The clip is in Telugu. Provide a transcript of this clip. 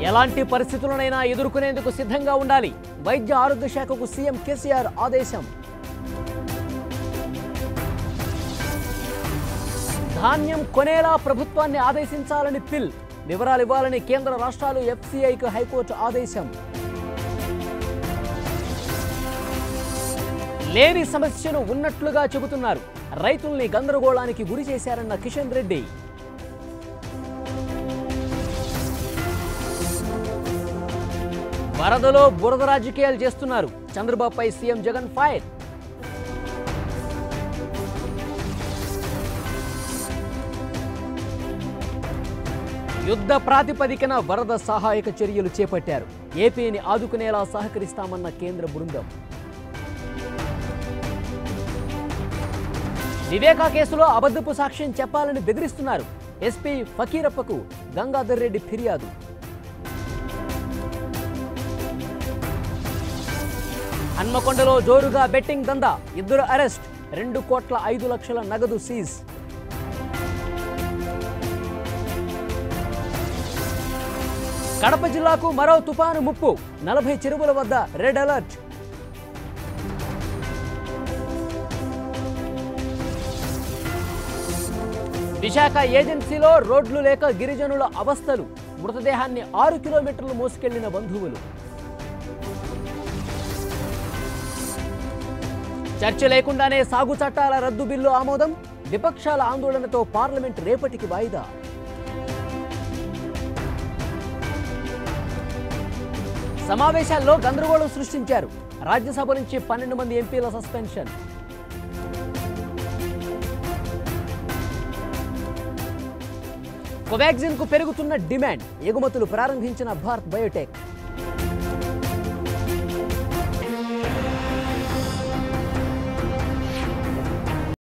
ఎలాంటి పరిస్థితులనైనా ఎదుర్కొనేందుకు సిద్ధంగా ఉండాలి వైద్య ఆరోగ్య శాఖకు సీఎం కేసీఆర్ ఆదేశం ధాన్యం కొనేలా ప్రభుత్వాన్ని ఆదేశించాలని పిల్ వివరాలు ఇవ్వాలని కేంద్ర రాష్ట్రాలు ఎఫ్సీఐకి హైకోర్టు ఆదేశం లేని సమస్యను ఉన్నట్లుగా చెబుతున్నారు రైతుల్ని గందరగోళానికి గురి చేశారన్న కిషన్ రెడ్డి వరదలో బురద రాజకీయాలు చేస్తున్నారు చంద్రబాబుపై సీఎం జగన్ ఫైర్ యుద్ధ ప్రాతిపదికన వరద సహాయక చర్యలు చేపట్టారు ఏపీని ఆదుకునేలా సహకరిస్తామన్న కేంద్ర బృందం వివేకా కేసులో అబద్ధపు సాక్ష్యం చెప్పాలని బెదిరిస్తున్నారు ఎస్పీ ఫకీరప్పకు గంగాధర్ రెడ్డి ఫిర్యాదు హన్మకొండలో జోరుగా బెట్టింగ్ దందా ఇద్దరు అరెస్ట్ రెండు కోట్ల ఐదు లక్షల నగదు సీజ్ కడప జిల్లాకు మరో తుపాను ముప్పు నలభై చెరువుల వద్ద రెడ్ అలర్ట్ విశాఖ ఏజెన్సీలో రోడ్లు లేక గిరిజనుల అవస్థలు మృతదేహాన్ని ఆరు కిలోమీటర్లు మోసుకెళ్లిన బంధువులు చర్చ లేకుండానే సాగు చట్టాల రద్దు బిల్లు ఆమోదం విపక్షాల ఆందోళనతో పార్లమెంట్ రేపటికి వాయిదా సమావేశాల్లో గందరగోళం సృష్టించారు రాజ్యసభ నుంచి పన్నెండు మంది ఎంపీల సస్పెన్షన్ కోవాక్సిన్ కు పెరుగుతున్న డిమాండ్ ఎగుమతులు ప్రారంభించిన భారత్ బయోటెక్